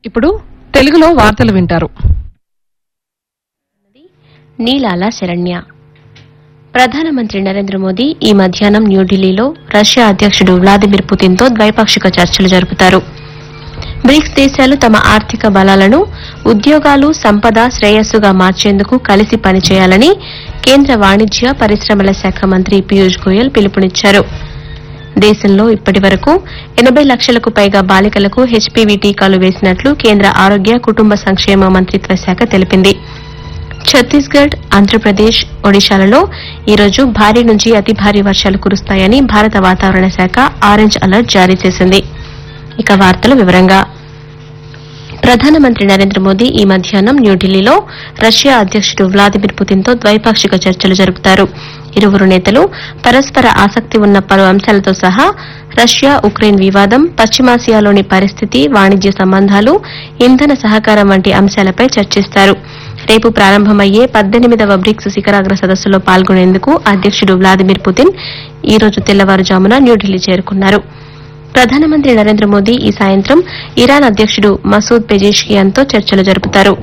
ఇప్పుడు తెలుగులో వార్తలు వింటారు నీలాల శరణ్య ప్రధానమంత్రి నరేంద్ర మోదీ ఈ మధ్యాహ్నం న్యూఢిల్లీలో రష్యా అధ్యక్షుడు వ్లాదిమిర్ పుతిన్తో ద్వైపాక్షిక చర్చలు జరుపుతారు బ్రిక్స్ దేశాలు తమ ఆర్థిక బలాలను ఉద్యోగాలు సంపద శ్రేయస్సుగా మార్చేందుకు కలిసి పనిచేయాలని కేంద్ర వాణిజ్య పరిశ్రమల శాఖ మంత్రి పీయూష్ గోయల్ పిలుపునిచ్చారు దేశంలో ఇప్పటి వరకు ఎనబై లక్షలకు పైగా బాలికలకు హెచ్పీవీ టీకాలు వేసినట్లు కేంద్ర ఆరోగ్య కుటుంబ సంక్షేమ మంత్రిత్వ శాఖ తెలిపింది ఛత్తీస్గఢ్ ఆంధ్రప్రదేశ్ ఒడిశాలలో ఈరోజు భారీ నుంచి అతి భారీ వర్షాలు కురుస్తాయని భారత వాతావరణ శాఖ ఆరెంజ్ అలర్ట్ జారీ చేసింది ఇక వార్తల వివరంగా ప్రధానమంత్రి నరేంద్ర మోదీ ఈ మధ్యాహ్నం న్యూఢిల్లీలో రష్యా అధ్యక్షుడు వ్లాదిమిర్ పుతిన్తో ద్వైపాక్షిక చర్చలు జరుపుతారు ఇరువురు నేతలు పరస్పర ఆసక్తి ఉన్న పలు అంశాలతో సహా రష్యా ఉక్రెయిన్ వివాదం పశ్చిమాసియాలోని పరిస్థితి వాణిజ్య సంబంధాలు ఇంధన సహకారం వంటి అంశాలపై చర్చిస్తారు రేపు ప్రారంభమయ్యే పద్దెనిమిదవ బ్రిక్స్ శిఖరాగ్ర సదస్సులో పాల్గొనేందుకు అధ్యక్షుడు వ్లాదిమిర్ పుతిన్ ఈ రోజు తెల్లవారుజామున న్యూఢిల్లీ చేరుకున్నారు ప్రధానమంత్రి నరేంద్ర మోదీ ఈ సాయంత్రం ఇరాన్ అధ్యక్షుడు మసూద్ పెజేష్కియాన్తో చర్చలు జరుపుతారు